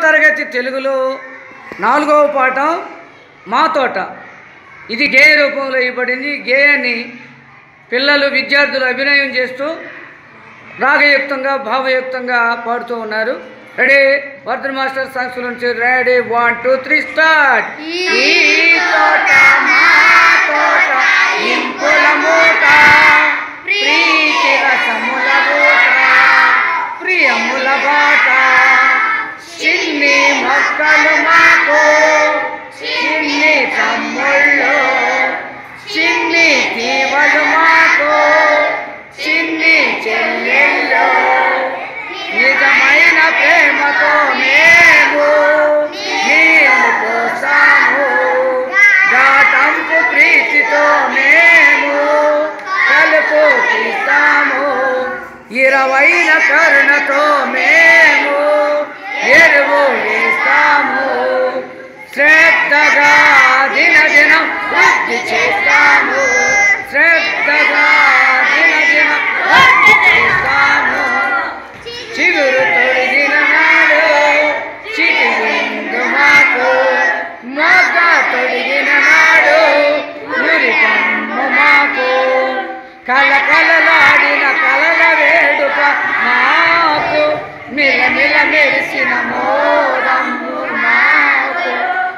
తరగతి తెలుగులో నాలుగవ పాఠం మా తోట ఇది గేయ రూపంలో ఇవ్వబడింది గేయాన్ని పిల్లలు విద్యార్థులు అభినయం చేస్తూ రాగయుక్తంగా భావయుక్తంగా పాడుతూ ఉన్నారు రెడీ వర్ధన్ మాస్టర్ సాంగ్స్ నుంచి ready one two three start ఈ తోట మా తోట ఇంపుల మూట ప్రీతి రసముల మూట ప్రియముల బాట చిన్ని మొక్కలు మాకు చిన్ని తమ్ముళ్ళు చిన్ని తీవలు మాకు చిన్ని చెల్లెళ్ళు నిజమైన ప్రేమతో మేము నీళ్ళు పోసాము ఘాటంపు ప్రీతితో మేము కలుపు తీస్తాము ఇరవైన కరుణతో మేము ఎరువు వేస్తాము శ్రద్ధగా దినదినం వృద్ధి చేస్తాము శ్రద్ధగా దినదినం వృద్ధి చేస్తాము చిగురు తొడిగిన నాడు చిటివిందు మాకు మొగ్గ తొడిగిన నాడు మురిపమ్ము మాకు కలకలలాడిన కలల వేడుక మాకు మిలమిల మెరిసిన మోరమ్ము మాకు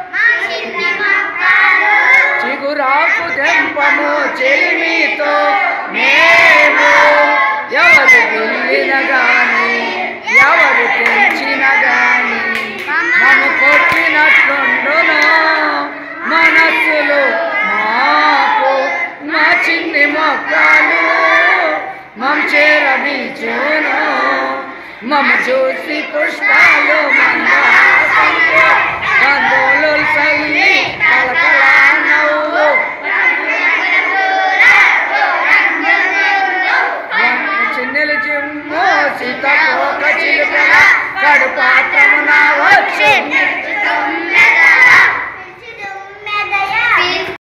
చిగురాకు తెంపము చెలిమితో మేము ఎవరు వెళ్ళిన గాని ఎవరు తెంచిన గాని మము కొట్టినట్లుండును మనస్సులు మాకు మా చిన్ని మొక్కలు మమ్ చేరబీచును మమ్మ చూసి పుష్పాలు మందాసంతో బంధువులు చల్లి కలకలా నవ్వు చిన్నెలు చిమ్ము సీతకోక చిలుకల కడు పాత్రము